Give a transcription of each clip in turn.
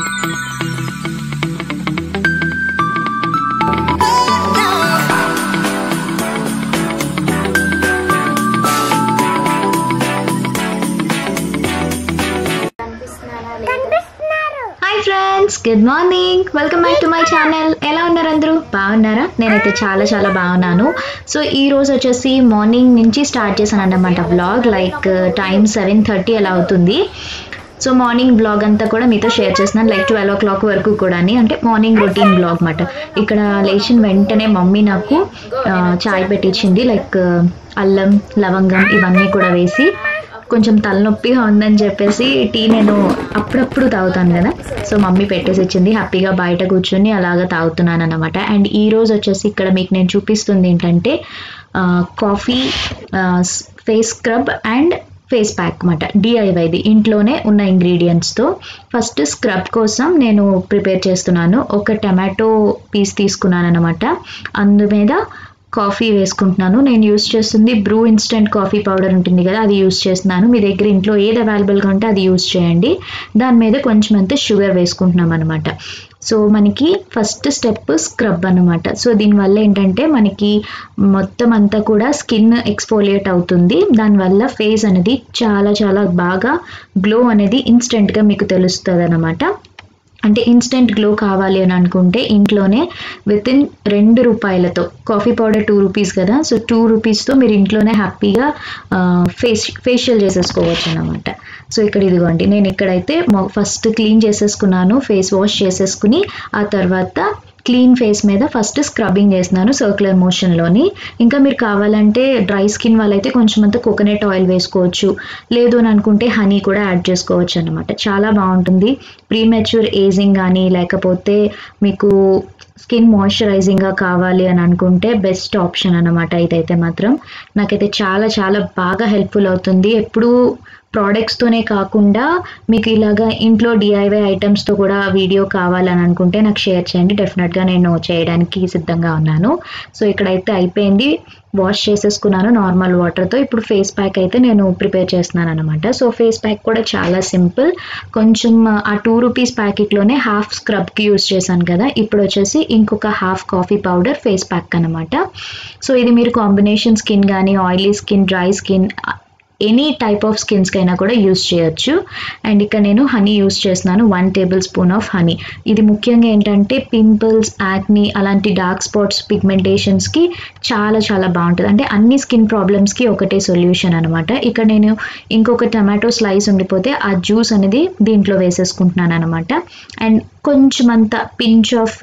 hi friends good morning welcome back to my channel ఎలా ఉన్నారు అందరూ బాగున్నారా నేనైతే చాలా చాలా బాగున్నాను సో ఈ రోజు వచ్చేసి మార్నింగ్ నుంచి స్టార్ట్ చేశాను అన్నమాట vlog like time seven thirty అలా అవుతుంది సో మార్నింగ్ బ్లాగ్ అంతా కూడా మీతో షేర్ చేస్తున్నాను లైక్ ట్వెల్వ్ ఓ క్లాక్ వరకు కూడా అంటే మార్నింగ్ రొటీన్ బ్లాగ్ అనమాట ఇక్కడ లేచిన వెంటనే మమ్మీ నాకు ఆ, చాయ్ పెట్టించింది లైక్ అల్లం లవంగం ఇవన్నీ కూడా వేసి కొంచెం తలనొప్పిగా ఉందని చెప్పేసి టీ నేను అప్పుడప్పుడు తాగుతాను కదా సో మమ్మీ పెట్టేసి ఇచ్చింది హ్యాపీగా బయట కూర్చొని అలాగా తాగుతున్నాను అనమాట అండ్ ఈ రోజు వచ్చేసి ఇక్కడ మీకు నేను చూపిస్తుంది ఏంటంటే coffee face scrub and face pack అనమాట డిఐవైది ఇంట్లోనే ఉన్న ఇంగ్రీడియంట్స్తో ఫస్ట్ స్క్రబ్ కోసం నేను ప్రిపేర్ చేస్తున్నాను ఒక టమాటో పీస్ తీసుకున్నాను అనమాట అందు మీద కాఫీ వేసుకుంటున్నాను నేను యూస్ చేస్తుంది బ్రూ ఇన్స్టెంట్ కాఫీ పౌడర్ ఉంటుంది కదా అది యూస్ చేస్తున్నాను మీ దగ్గర ఇంట్లో ఏది అవైలబుల్గా ఉంటే అది యూస్ చేయండి దాని మీద కొంచెం అంతే షుగర్ వేసుకుంటున్నాం అనమాట సో మనకి ఫస్ట్ స్టెప్ స్క్రబ్ అనమాట సో దీనివల్ల ఏంటంటే మనకి మొత్తం అంతా కూడా స్కిన్ ఎక్స్ఫోలియేట్ అవుతుంది దానివల్ల ఫేస్ అనేది చాలా చాలా బాగా గ్లో అనేది ఇన్స్టెంట్గా మీకు తెలుస్తుంది అనమాట అంటే ఇన్స్టెంట్ గ్లో కావాలి అని అనుకుంటే ఇంట్లోనే విత్ ఇన్ రెండు రూపాయలతో కాఫీ పౌడర్ టూ రూపీస్ కదా సో టూ రూపీస్తో మీరు ఇంట్లోనే హ్యాపీగా ఫేస్ ఫేషియల్ చేసేసుకోవచ్చు అనమాట సో ఇక్కడ ఇదిగోండి నేను ఇక్కడైతే ఫస్ట్ క్లీన్ చేసేసుకున్నాను ఫేస్ వాష్ చేసేసుకుని ఆ తర్వాత క్లీన్ ఫేస్ మీద ఫస్ట్ స్క్రబ్బింగ్ చేస్తున్నాను సర్క్యులర్ మోషన్లోని ఇంకా మీరు కావాలంటే డ్రై స్కిన్ వాళ్ళైతే కొంచెం అంత కోకోనట్ ఆయిల్ వేసుకోవచ్చు లేదు అని అనుకుంటే హనీ కూడా యాడ్ చేసుకోవచ్చు అనమాట చాలా బాగుంటుంది ప్రీమెచ్యూర్ ఏజింగ్ కానీ లేకపోతే మీకు స్కిన్ మాయిశ్చరైజింగ్గా కావాలి అని అనుకుంటే బెస్ట్ ఆప్షన్ అనమాట ఇదైతే మాత్రం నాకైతే చాలా చాలా బాగా హెల్ప్ఫుల్ అవుతుంది ఎప్పుడు ప్రోడక్ట్స్తోనే కాకుండా మీకు ఇలాగా ఇంట్లో డిఐవై ఐటమ్స్తో కూడా వీడియో కావాలని అనుకుంటే నాకు షేర్ చేయండి డెఫినెట్గా నేను చేయడానికి సిద్ధంగా ఉన్నాను సో ఇక్కడైతే అయిపోయింది వాష్ చేసేసుకున్నాను నార్మల్ వాటర్తో ఇప్పుడు ఫేస్ ప్యాక్ అయితే నేను ప్రిపేర్ చేస్తున్నాను అనమాట సో ఫేస్ ప్యాక్ కూడా చాలా సింపుల్ కొంచెం ఆ టూ రూపీస్ ప్యాకెట్లోనే హాఫ్ స్క్రబ్కి యూస్ చేశాను కదా ఇప్పుడు వచ్చేసి ఇంకొక half coffee powder face pack అనమాట సో ఇది మీరు కాంబినేషన్ స్కిన్ కానీ oily skin dry skin any type of స్కిన్స్కి అయినా కూడా యూస్ చేయొచ్చు అండ్ ఇక్కడ నేను హనీ యూస్ చేస్తున్నాను one tablespoon of honey ఇది ముఖ్యంగా ఏంటంటే పింపుల్స్ యాక్ని అలాంటి డార్క్ స్పాట్స్ పిగ్మెంటేషన్స్కి చాలా చాలా బాగుంటుంది అంటే అన్ని స్కిన్ ప్రాబ్లమ్స్కి ఒకటే సొల్యూషన్ అనమాట ఇక్కడ నేను ఇంకొక టమాటో స్లైస్ ఉండిపోతే ఆ జ్యూస్ అనేది దీంట్లో వేసేసుకుంటున్నాను అనమాట అండ్ కొంచెం అంత పించ్ ఆఫ్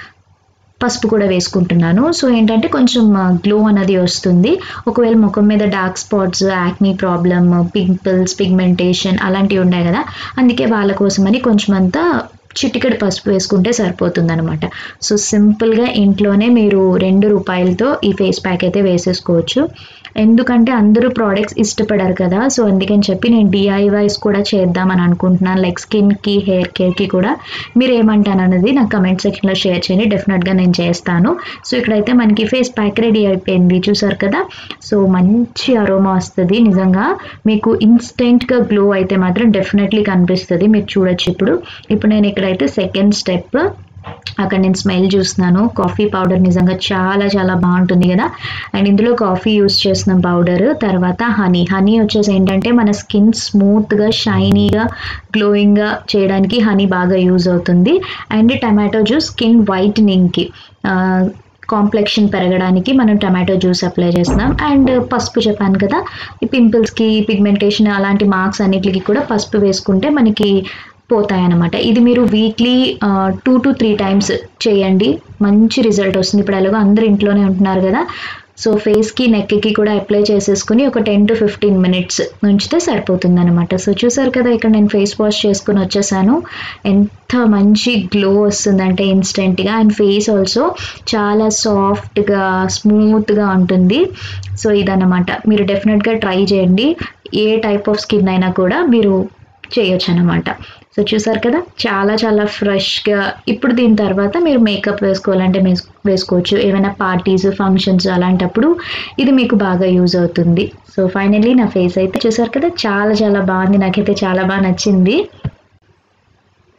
పసుపు కూడా వేసుకుంటున్నాను సో ఏంటంటే కొంచెం గ్లో అనేది వస్తుంది ఒకవేళ ముఖం మీద dark spots acne problem pimples pigmentation అలాంటివి ఉన్నాయి కదా అందుకే వాళ్ళ కోసమని కొంచెం అంతా చిటికెడు పసుపు వేసుకుంటే సరిపోతుంది అనమాట సో సింపుల్గా ఇంట్లోనే మీరు రెండు రూపాయలతో ఈ ఫేస్ ప్యాక్ అయితే వేసేసుకోవచ్చు ఎందుకంటే అందరూ ప్రోడక్ట్స్ ఇష్టపడరు కదా సో అందుకని చెప్పి నేను డిఐవైస్ కూడా చేద్దామని అనుకుంటున్నాను లైక్ స్కిన్కి హెయిర్ కేర్కి కూడా మీరు ఏమంటాను అనేది నాకు కమెంట్ సెక్షన్లో షేర్ చేయండి డెఫినెట్గా నేను చేస్తాను సో ఇక్కడైతే మనకి ఫేస్ ప్యాక్ రెడీ అయిపోయింది చూసారు కదా సో మంచి అరోమా వస్తుంది నిజంగా మీకు ఇన్స్టెంట్గా గ్లో అయితే మాత్రం డెఫినెట్లీ కనిపిస్తుంది మీరు చూడొచ్చు ఇప్పుడు ఇప్పుడు నేను ఇక్కడైతే సెకండ్ స్టెప్ అక్కడ నేను స్మెల్ చూస్తున్నాను కాఫీ పౌడర్ నిజంగా చాలా చాలా బాగుంటుంది కదా అండ్ ఇందులో కాఫీ యూస్ చేసిన పౌడర్ తర్వాత హనీ హనీ వచ్చేసి ఏంటంటే మన స్కిన్ స్మూత్గా షైనీగా గ్లోయింగ్గా చేయడానికి హనీ బాగా యూజ్ అవుతుంది అండ్ టమాటో జ్యూస్ స్కిన్ వైట్నింగ్కి కాంప్లెక్షన్ పెరగడానికి మనం టమాటో జ్యూస్ అప్లై చేస్తున్నాం అండ్ పసుపు చెప్పాను కదా ఈ పింపుల్స్కి పిగ్మెంటేషన్ అలాంటి మార్క్స్ అన్నిటికి కూడా పసుపు వేసుకుంటే మనకి పోతాయన్నమాట ఇది మీరు weekly two to three times చేయండి మంచి రిజల్ట్ వస్తుంది ఇప్పుడు ఎలాగో అందరు ఇంట్లోనే ఉంటున్నారు కదా సో ఫేస్కి నెక్కి కూడా అప్లై చేసేసుకుని ఒక టెన్ టు ఫిఫ్టీన్ మినిట్స్ ఉంచితే సరిపోతుంది అనమాట సో చూసారు కదా ఇక్కడ నేను ఫేస్ వాష్ చేసుకుని వచ్చేసాను ఎంత మంచి గ్లో వస్తుందంటే ఇన్స్టెంట్గా అండ్ ఫేస్ ఆల్సో చాలా సాఫ్ట్గా స్మూత్గా ఉంటుంది సో ఇదన్నమాట మీరు డెఫినెట్గా ట్రై చేయండి ఏ టైప్ ఆఫ్ స్కిన్ అయినా కూడా మీరు చేయొచ్చు అనమాట సో చూసారు కదా చాలా చాలా ఫ్రెష్గా ఇప్పుడు దీని తర్వాత మీరు మేకప్ వేసుకోవాలంటే వేసుకోవచ్చు ఏమైనా పార్టీస్ ఫంక్షన్స్ అలాంటప్పుడు ఇది మీకు బాగా యూజ్ అవుతుంది సో ఫైనల్లీ నా ఫేస్ అయితే చూసారు కదా చాలా చాలా బాగుంది నాకైతే చాలా బాగా నచ్చింది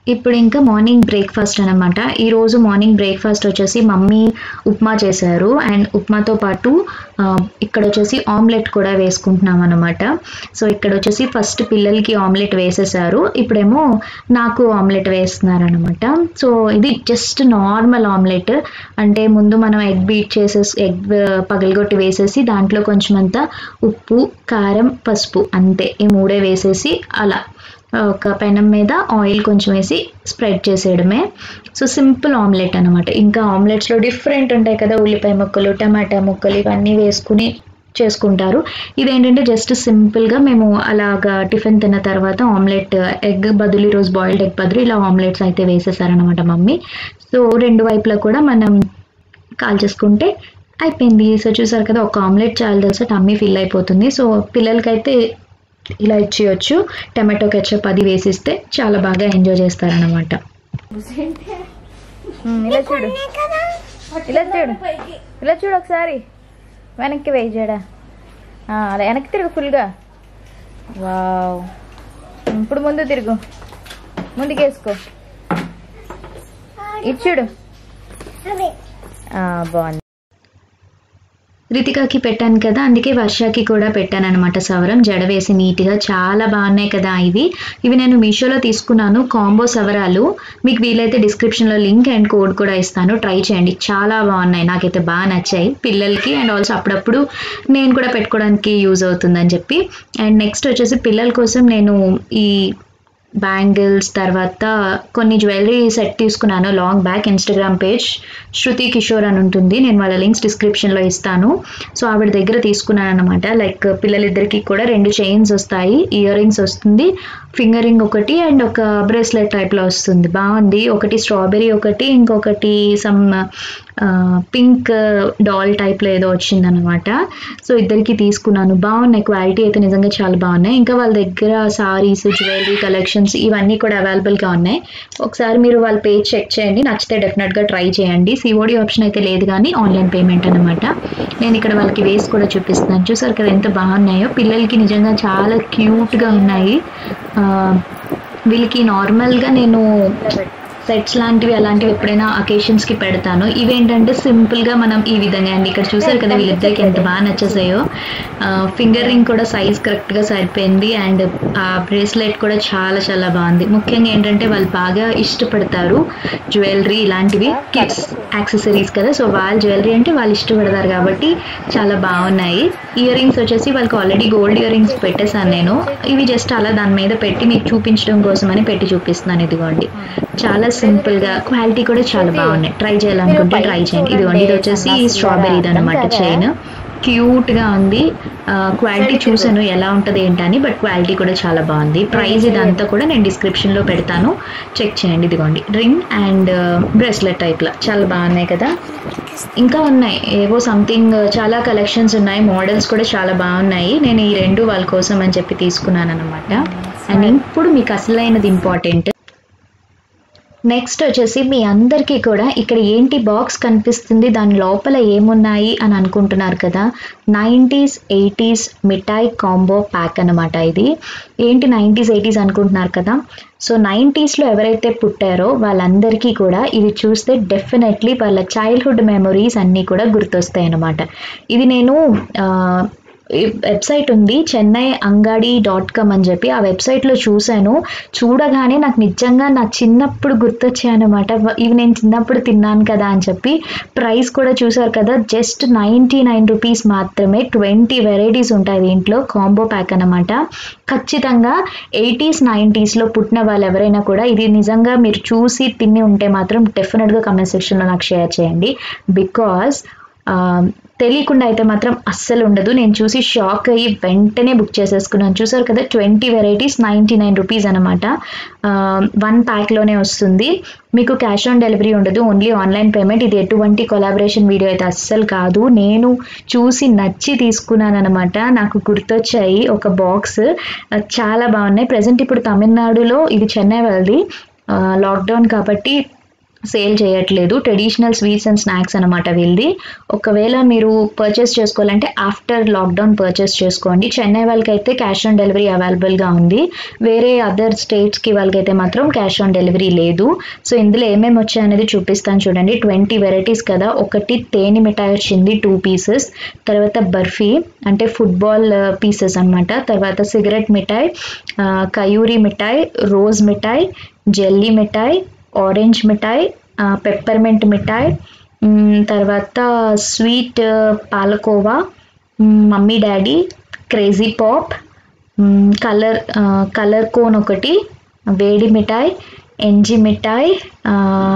ఇప్పుడు ఇంకా మార్నింగ్ బ్రేక్ఫాస్ట్ అనమాట ఈరోజు మార్నింగ్ బ్రేక్ఫాస్ట్ వచ్చేసి మమ్మీ ఉప్మా చేశారు అండ్ ఉప్మాతో పాటు ఆ, ఇక్కడ వచ్చేసి ఆమ్లెట్ కూడా వేసుకుంటున్నాం అనమాట సో ఇక్కడ వచ్చేసి ఫస్ట్ పిల్లలకి ఆమ్లెట్ వేసేసారు ఇప్పుడేమో నాకు ఆమ్లెట్ వేస్తున్నారు అనమాట సో ఇది జస్ట్ నార్మల్ ఆమ్లెట్ అంటే ముందు మనం ఎగ్ బీట్ చేసేసి ఎగ్ పగలగొట్టి వేసేసి దాంట్లో కొంచెం అంతా ఉప్పు కారం పసుపు అంతే ఈ మూడే వేసేసి అలా ఒక పెనం మీద ఆయిల్ కొంచెం వేసి స్ప్రెడ్ చేసేయడమే సో సింపుల్ ఆమ్లెట్ అనమాట ఇంకా ఆమ్లెట్స్లో డిఫరెంట్ ఉంటాయి కదా ఉల్లిపాయ ముక్కలు టమాటా ముక్కలు ఇవన్నీ వేసుకుని చేసుకుంటారు ఇదేంటంటే జస్ట్ సింపుల్గా మేము అలాగా టిఫిన్ తిన్న తర్వాత ఆమ్లెట్ ఎగ్ బదులు ఈరోజు బాయిల్డ్ ఎగ్ బదులు ఇలా ఆమ్లెట్స్ అయితే వేసేసారనమాట మమ్మీ సో రెండు వైపులా కూడా మనం కాల్ చేసుకుంటే అయిపోయింది సో చూసారు కదా ఒక ఆమ్లెట్ చాలా తెలుసా టమ్మీ ఫిల్ అయిపోతుంది సో పిల్లలకైతే ఇలా ఇచ్చేయచ్చు టమాటో కెచప్ అది వేసిస్తే చాలా బాగా ఎంజాయ్ చేస్తారనమాట ఉమ్, ఇలా చూడు ఇలా చూడు ఇలా చూడు ఒకసారి వెనక్కి వేయి జడా ఆ, అలా వెనక్కి తిరుగు ఫుల్గా వావ్ ఉమ్, ఇప్పుడు ముందు తిరుగు ముందుకు వేసుకో ఇది చూడు ఆ, బాగుంది రితికాకి పెట్టాను కదా అందుకే వర్షాకి కూడా పెట్టాను అనమాట సవరం జడ వేసి నీట్గా చాలా బాగున్నాయి కదా ఇవి ఇవి నేను మీషోలో తీసుకున్నాను కాంబో సవరాలు మీకు వీలైతే డిస్క్రిప్షన్లో లింక్ అండ్ కోడ్ కూడా ఇస్తాను ట్రై చేయండి చాలా బాగున్నాయి నాకైతే బాగా నచ్చాయి పిల్లలకి అండ్ ఆల్సో అప్పుడప్పుడు నేను కూడా పెట్టుకోవడానికి యూజ్ అవుతుందని చెప్పి అండ్ నెక్స్ట్ వచ్చేసి పిల్లల కోసం నేను ఈ బ్యాంగిల్స్ తర్వాత కొన్ని జ్యువెలరీ సెట్ తీసుకున్నాను long back Instagram page Shruti Kishore అని ఉంటుంది నేను వాళ్ళ లింక్స్ డిస్క్రిప్షన్లో ఇస్తాను సో ఆవిడ దగ్గర తీసుకున్నాను అనమాట లైక్ పిల్లలిద్దరికి కూడా రెండు చైన్స్ వస్తాయి ఇయర్ రింగ్స్ వస్తుంది ఫింగర్ రింగ్ ఒకటి అండ్ ఒక బ్రేస్లెట్ టైప్లో వస్తుంది బాగుంది ఒకటి స్ట్రాబెరీ ఒకటి ఇంకొకటి సమ్ పింక్ డాల్ టైప్లో ఏదో వచ్చిందనమాట సో ఇద్దరికి తీసుకున్నాను బాగున్నాయి క్వాలిటీ అయితే నిజంగా చాలా బాగున్నాయి ఇంకా వాళ్ళ దగ్గర సారీస్ జ్యువెలరీ కలెక్షన్స్ ఇవన్నీ కూడా అవైలబుల్గా ఉన్నాయి ఒకసారి మీరు వాళ్ళ పేజ్ చెక్ చేయండి నచ్చితే డెఫినెట్గా ట్రై చేయండి సిఓడి ఆప్షన్ అయితే లేదు కానీ ఆన్లైన్ పేమెంట్ అనమాట నేను ఇక్కడ వాళ్ళకి వేసి కూడా చూపిస్తున్నాను చూసారు కదా ఎంత బాగున్నాయో పిల్లలకి నిజంగా చాలా క్యూట్గా ఉన్నాయి ఆ, వీళ్ళకి నార్మల్గా నేను సెట్స్ లాంటివి అలాంటివి ఎప్పుడైనా అకేషన్స్కి పెడతాను ఇవేంటంటే సింపుల్గా మనం ఈ విధంగా అండి ఇక్కడ చూసారు కదా వీళ్ళిద్దరికి ఎంత బాగా నచ్చేసాయో ఫింగర్ రింగ్ కూడా సైజ్ కరెక్ట్గా సరిపోయింది అండ్ ఆ బ్రేస్లెట్ కూడా చాలా చాలా బాగుంది ముఖ్యంగా ఏంటంటే వాళ్ళు బాగా ఇష్టపడతారు జ్యువెలరీ ఇలాంటివి కిడ్స్ యాక్సెసరీస్ కదా సో వాళ్ళు జ్యువెలరీ అంటే వాళ్ళు ఇష్టపడతారు కాబట్టి చాలా బాగున్నాయి ఇయర్ రింగ్స్ వచ్చేసి వాళ్ళకి ఆల్రెడీ గోల్డ్ ఇయర్ రింగ్స్ పెట్టేశాను నేను ఇవి జస్ట్ అలా దాని మీద పెట్టి మీకు చూపించడం కోసం అని పెట్టి చూపిస్తున్నాను ఇదిగోండి చాలా సింపుల్ గా క్వాలిటీ కూడా చాలా బాగున్నాయి ట్రై చేయాలనుకుంటే ట్రై చేయండి ఇదిగోండి ఇది వచ్చేసి స్ట్రాబెరీది అనమాట చైన్ క్యూట్ గా ఉంది క్వాలిటీ చూసాను ఎలా ఉంటుంది ఏంటని బట్ క్వాలిటీ కూడా చాలా బాగుంది ప్రైస్ ఇదంతా కూడా నేను డిస్క్రిప్షన్ లో పెడతాను చెక్ చేయండి ఇదిగోండి రింగ్ అండ్ బ్రెస్లెట్ టైప్ లా చాలా బాగున్నాయి కదా ఇంకా ఉన్నాయి ఏవో సంథింగ్ చాలా కలెక్షన్స్ ఉన్నాయి మోడల్స్ కూడా చాలా బాగున్నాయి నేను ఈ రెండు వాళ్ళ కోసం అని చెప్పి తీసుకున్నాను అనమాట అండ్ ఇప్పుడు మీకు అసలైనది ఇంపార్టెంట్ నెక్స్ట్ వచ్చేసి మీ అందరికీ కూడా ఇక్కడ ఏంటి బాక్స్ కనిపిస్తుంది దాని లోపల ఏమున్నాయి అని అనుకుంటున్నారు కదా నైంటీస్ ఎయిటీస్ మిఠాయి కాంబో ప్యాక్ అనమాట ఇది ఏంటి నైంటీస్ ఎయిటీస్ అనుకుంటున్నారు కదా సో నైంటీస్లో ఎవరైతే పుట్టారో వాళ్ళందరికీ కూడా ఇది చూస్తే డెఫినెట్లీ వాళ్ళ చైల్డ్హుడ్ మెమొరీస్ అన్నీ కూడా గుర్తొస్తాయి అన్నమాట ఇది నేను ఆ, ఈ వెబ్సైట్ ఉంది చెన్నై అంగాడి డాట్ కామ్ అని చెప్పి ఆ వెబ్సైట్లో చూశాను చూడగానే నాకు నిజంగా నా చిన్నప్పుడు గుర్తొచ్చాయన్నమాట ఇవి నేను చిన్నప్పుడు తిన్నాను కదా అని చెప్పి ప్రైస్ కూడా చూసారు కదా జస్ట్ నైంటీ నైన్ రూపీస్ మాత్రమే ట్వంటీ వెరైటీస్ ఉంటాయి దీంట్లో కాంబో ప్యాక్ అన్నమాట ఖచ్చితంగా ఎయిటీస్ నైంటీస్లో పుట్టిన వాళ్ళు ఎవరైనా కూడా ఇది నిజంగా మీరు చూసి తిని ఉంటే మాత్రం డెఫినెట్గా కమెంట్ సెక్షన్లో నాకు షేర్ చేయండి బికాస్ తెలియకుండా అయితే మాత్రం అస్సలు ఉండదు నేను చూసి షాక్ అయ్యి వెంటనే బుక్ చేసేసుకున్నాను చూసారు కదా twenty varieties ninety nine rupees అనమాట వన్ ప్యాక్లోనే వస్తుంది మీకు క్యాష్ ఆన్ డెలివరీ ఉండదు ఓన్లీ ఆన్లైన్ పేమెంట్ ఇది ఎటువంటి కొలాబరేషన్ వీడియో అయితే అస్సలు కాదు నేను చూసి నచ్చి తీసుకున్నాను అనమాట నాకు గుర్తొచ్చాయి ఒక బాక్స్ చాలా బాగున్నాయి ప్రజెంట్ ఇప్పుడు తమిళనాడులో ఇది చెన్నై వాళ్ళది లాక్డౌన్ కాబట్టి సేల్ చేయట్లేదు ట్రెడిషనల్ స్వీట్స్ అండ్ స్నాక్స్ అనమాట వీళ్ళది ఒకవేళ మీరు పర్చేస్ చేసుకోవాలంటే ఆఫ్టర్ లాక్డౌన్ పర్చేస్ చేసుకోండి చెన్నై వాళ్ళకి అయితే క్యాష్ ఆన్ డెలివరీ అవైలబుల్గా ఉంది వేరే అదర్ స్టేట్స్కి వాళ్ళకైతే మాత్రం క్యాష్ ఆన్ డెలివరీ లేదు సో ఇందులో ఏమేమి వచ్చాయనేది చూపిస్తాను చూడండి ట్వంటీ వెరైటీస్ కదా ఒకటి తేనె మిఠాయి వచ్చింది టూ పీసెస్ తర్వాత బర్ఫీ అంటే ఫుట్బాల్ పీసెస్ అన్నమాట తర్వాత సిగరెట్ మిఠాయి ఆ, కయూరి మిఠాయి రోజ్ మిఠాయి జెల్లీ మిఠాయి ఆరెంజ్ మిఠాయి పెప్పర్మెంట్ మిఠాయి మ్, తర్వాత స్వీట్ పాలకోవా మ్, మమ్మీ డాడీ క్రేజీ పాప్ మ్, కలర్ ఆ, కలర్ కోన్ ఒకటి వేడి మిఠాయి ఎంజి మిఠాయి ఆ,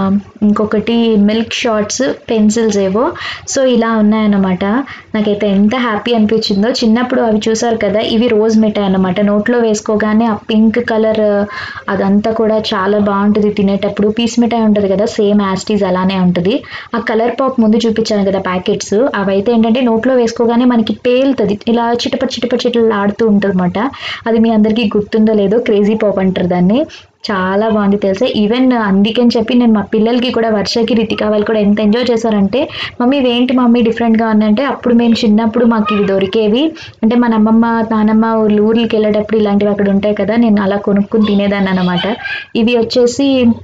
ఇంకొకటి మిల్క్ షార్ట్స్ పెన్సిల్స్ ఏవో సో ఇలా ఉన్నాయన్నమాట నాకైతే ఎంత హ్యాపీ అనిపించిందో చిన్నప్పుడు అవి చూసారు కదా ఇవి రోజ్ మిఠాయి అన్నమాట నోట్లో వేసుకోగానే ఆ పింక్ కలర్ అదంతా కూడా చాలా బాగుంటుంది తినేటప్పుడు పీస్ మిఠాయి ఉంటుంది కదా సేమ్ యాస్టీస్ అలానే ఉంటుంది ఆ కలర్ పాప్ ముందు చూపించాను కదా ప్యాకెట్స్ అవైతే ఏంటంటే నోట్లో వేసుకోగానే మనకి పేలుతుంది ఇలా చిటపట్ చిటపట్ చిటలు ఆడుతూ ఉంటుంది అనమాట అది మీ అందరికీ గుర్తుందో లేదో క్రేజీ పాప్ అంటారు దాన్ని చాలా బాగుంది తెలుసా ఈవెన్ అందుకని చెప్పి నేను మా పిల్లలకి కూడా వర్షకి రితికా వాళ్ళు కూడా ఎంత ఎంజాయ్ చేశారంటే మమ్మీ ఇవేంటి మమ్మీ డిఫరెంట్గా ఉందంటే అప్పుడు మేము చిన్నప్పుడు మాకు ఇవి దొరికేవి అంటే మన అమ్మమ్మ నానమ్మ ఊర్లు ఊర్లకి వెళ్ళేటప్పుడు ఇలాంటివి అక్కడ ఉంటాయి కదా నేను అలా కొనుక్కుని తినేదాన్ని అనమాట ఇవి వచ్చేసి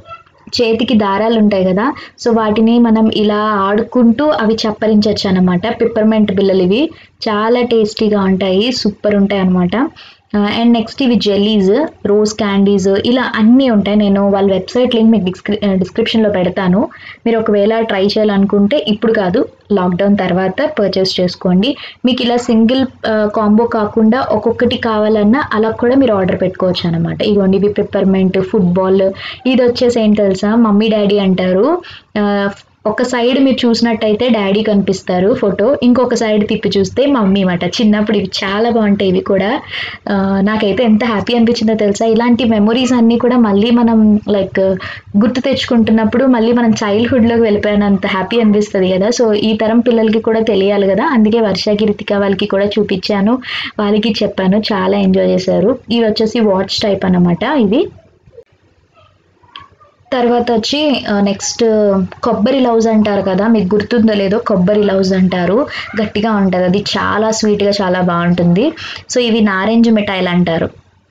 చేతికి దారాలు ఉంటాయి కదా సో వాటిని మనం ఇలా ఆడుకుంటూ అవి చప్పరించవచ్చు అనమాట పిప్పర్మెంట్ బిల్లలు ఇవి చాలా టేస్టీగా ఉంటాయి సూపర్ ఉంటాయి అనమాట అండ్ నెక్స్ట్ ఇవి జెల్లీస్ రోజ్ క్యాండీస్ ఇలా అన్నీ ఉంటాయి నేను వాళ్ళ వెబ్సైట్ లింక్ మీకు డిస్క్రి డిస్క్రిప్షన్లో పెడతాను మీరు ఒకవేళ ట్రై చేయాలనుకుంటే ఇప్పుడు కాదు లాక్డౌన్ తర్వాత పర్చేస్ చేసుకోండి మీకు ఇలా సింగిల్ కాంబో కాకుండా ఒక్కొక్కటి కావాలన్నా అలా కూడా మీరు ఆర్డర్ పెట్టుకోవచ్చు అనమాట ఇగోండి ఇవి పెప్పర్మెంట్ ఫుట్బాల్ ఇది వచ్చేసి ఏంటి తెలుసా మమ్మీ డాడీ అంటారు ఆ, ఒక సైడ్ మీరు చూసినట్టయితే డాడీ కనిపిస్తారు ఫోటో ఇంకొక సైడ్ తిప్పి చూస్తే మమ్మీ మాట చిన్నప్పుడు ఇవి చాలా బాగుంటాయి ఇవి కూడా ఆ, నాకైతే ఎంత హ్యాపీ అనిపించిందో తెలుసా ఇలాంటి మెమొరీస్ అన్నీ కూడా మళ్ళీ మనం లైక్ గుర్తు తెచ్చుకుంటున్నప్పుడు మళ్ళీ మనం చైల్డ్హుడ్లోకి వెళ్ళిపోయినంత హ్యాపీ అనిపిస్తుంది కదా సో ఈ తరం పిల్లలకి కూడా తెలియాలి కదా అందుకే వర్షకి రితిక వాళ్ళకి కూడా చూపించాను వాళ్ళకి చెప్పాను చాలా ఎంజాయ్ చేశారు ఇవి వచ్చేసి వాచ్ టైప్ అన్నమాట ఇవి తర్వాత వచ్చి నెక్స్ట్ కొబ్బరి లవ్స్ అంటారు కదా మీకు గుర్తుందో లేదో కొబ్బరి లవ్స్ అంటారు గట్టిగా ఉంటుంది అది చాలా స్వీట్గా చాలా బాగుంటుంది సో ఇవి నారెంజ్ మిఠాయిలు అంటారు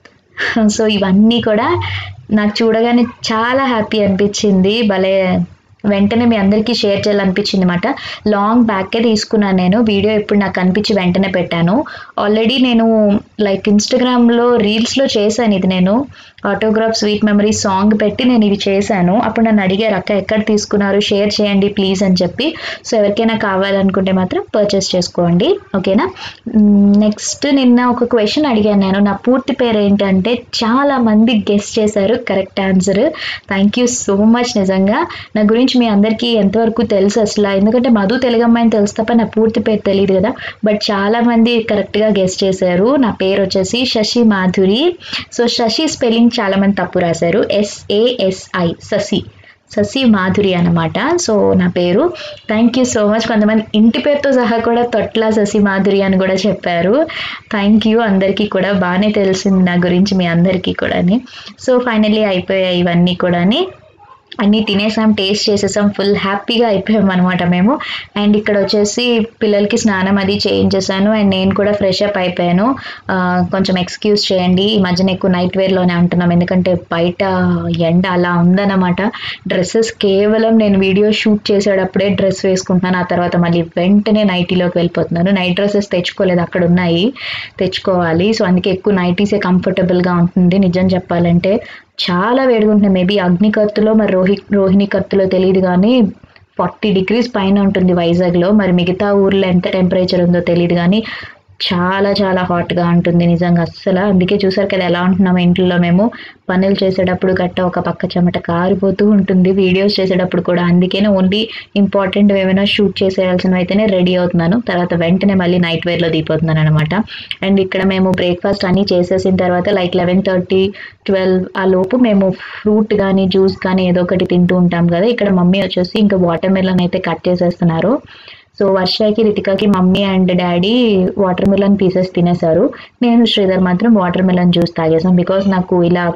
సో ఇవన్నీ కూడా నాకు చూడగానే చాలా హ్యాపీ అనిపించింది భలే వెంటనే మీ అందరికీ షేర్ చేయాలనిపించింది అనమాట లాంగ్ బ్యాకే తీసుకున్నాను నేను వీడియో ఇప్పుడు నాకు కనిపించి వెంటనే పెట్టాను ఆల్రెడీ నేను లైక్ ఇన్స్టాగ్రామ్లో రీల్స్లో చేశాను ఇది నేను ఆటోగ్రాఫ్ స్వీట్ మెమరీ సాంగ్ పెట్టి నేను ఇవి చేశాను అప్పుడు నన్ను అడిగారు అక్క ఎక్కడ తీసుకున్నారు షేర్ చేయండి ప్లీజ్ అని చెప్పి సో ఎవరికైనా కావాలనుకుంటే మాత్రం పర్చేస్ చేసుకోండి ఓకేనా నెక్స్ట్ నిన్న ఒక క్వశ్చన్ అడిగాను నేను నా పూర్తి పేరు ఏంటంటే చాలా మంది గెస్ట్ చేశారు correct answer thank you so much నిజంగా నా గురించి మీ అందరికీ ఎంతవరకు తెలుసు అసలు ఎందుకంటే మధు తెలుగు అమ్మాయిని తెలుసు తప్ప నా పూర్తి పేరు తెలియదు కదా బట్ చాలా మంది కరెక్ట్గా గెస్ట్ చేశారు నా పేరు వచ్చేసి శశి మాధురి సో శశి స్పెల్లింగ్ చాలా మంది తప్పు రాశారు ఎస్ఏఎస్ఐ శశి శశి మాధురి అనమాట సో నా పేరు థ్యాంక్ యూ సో మచ్ కొంతమంది ఇంటి పేరుతో సహా కూడా తొట్ల శశి మాధురి అని కూడా చెప్పారు థ్యాంక్ యూ అందరికీ కూడా బాగానే తెలిసింది నా గురించి మీ అందరికీ కూడాని సో ఫైనల్లీ అయిపోయాయి ఇవన్నీ కూడాని అన్నీ తినేసాం టేస్ట్ చేసేసాం ఫుల్ హ్యాపీగా అయిపోయాం అనమాట మేము అండ్ ఇక్కడ వచ్చేసి పిల్లలకి స్నానం అది చేయించేసాను అండ్ నేను కూడా ఫ్రెష్ అప్ అయిపోయాను ఆ, కొంచెం ఎక్స్క్యూజ్ చేయండి ఈ మధ్యన ఎక్కువ నైట్ వేర్లోనే ఉంటున్నాం ఎందుకంటే బయట ఎండ అలా ఉందన్నమాట డ్రెస్సెస్ కేవలం నేను వీడియో షూట్ చేసేటప్పుడే డ్రెస్ వేసుకుంటున్నాను ఆ తర్వాత మళ్ళీ వెంటనే నైటీలోకి వెళ్ళిపోతున్నాను నైట్ డ్రెస్సెస్ తెచ్చుకోలేదు అక్కడ ఉన్నాయి తెచ్చుకోవాలి సో అందుకే ఎక్కువ నైటీసే కంఫర్టబుల్గా ఉంటుంది నిజం చెప్పాలంటే చాలా వేడిగా ఉంటుంది మేబీ అగ్నికత్తులో మరి రోహి రోహిణి కత్తులో తెలియదు కానీ ఫార్టీ డిగ్రీస్ పైన ఉంటుంది వైజాగ్లో మరి మిగతా ఊర్లో ఎంత టెంపరేచర్ ఉందో తెలియదు కానీ చాలా చాలా హాట్గా ఉంటుంది నిజంగా అస్సలు అందుకే చూసారు కదా ఎలా ఉంటున్నాము ఇంట్లో మేము పనులు చేసేటప్పుడు గట్ట ఒక పక్క చెమట కారిపోతూ ఉంటుంది వీడియోస్ చేసేటప్పుడు కూడా అందుకనే ఓన్లీ ఇంపార్టెంట్ ఏమైనా షూట్ చేసేయాల్సినవి అయితేనే రెడీ అవుతున్నాను తర్వాత వెంటనే మళ్ళీ నైట్ వేర్లో దిగిపోతున్నాను అనమాట అండ్ ఇక్కడ మేము బ్రేక్ఫాస్ట్ అన్నీ చేసేసిన తర్వాత లైక్ లెవెన్ థర్టీ ట్వెల్వ్ ఆ లోపు మేము ఫ్రూట్ కానీ జ్యూస్ కానీ ఏదో ఒకటి తింటూ ఉంటాం కదా ఇక్కడ మమ్మీ వచ్చేసి ఇంకా వాటర్ మిలన్ అయితే కట్ చేసేస్తున్నారు సో వర్షకి రితికాకి mummy and daddy watermelon pieces తినేశారు నేను శ్రీధర్ మాత్రం వాటర్ మిలన్ జ్యూస్ తాగేసాం బికాస్ నాకు ఇలా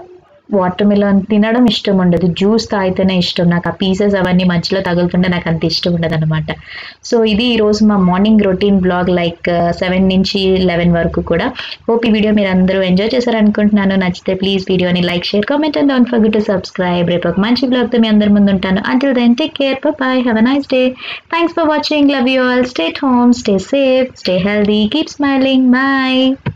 వాటర్ మిలన్ తినడం ఇష్టం ఉండదు జ్యూస్ తాగితేనే ఇష్టం నాకు ఆ పీసెస్ అవన్నీ మధ్యలో తగులుతుంటే నాకు అంత ఇష్టం ఉండదు అనమాట సో ఇది ఈరోజు మా morning routine vlog like seven నుంచి లెవెన్ వరకు కూడా హోప్ ఈ వీడియో మీరు అందరూ ఎంజాయ్ చేశారనుకుంటున్నాను నచ్చితే ప్లీజ్ వీడియోని like share comment and don't forget to subscribe రేపు ఒక మంచి బ్లాగ్తో మీ అందరి ముందు ఉంటాను until then take care bye have a nice day thanks for watching love you all stay home stay safe stay healthy keep smiling bye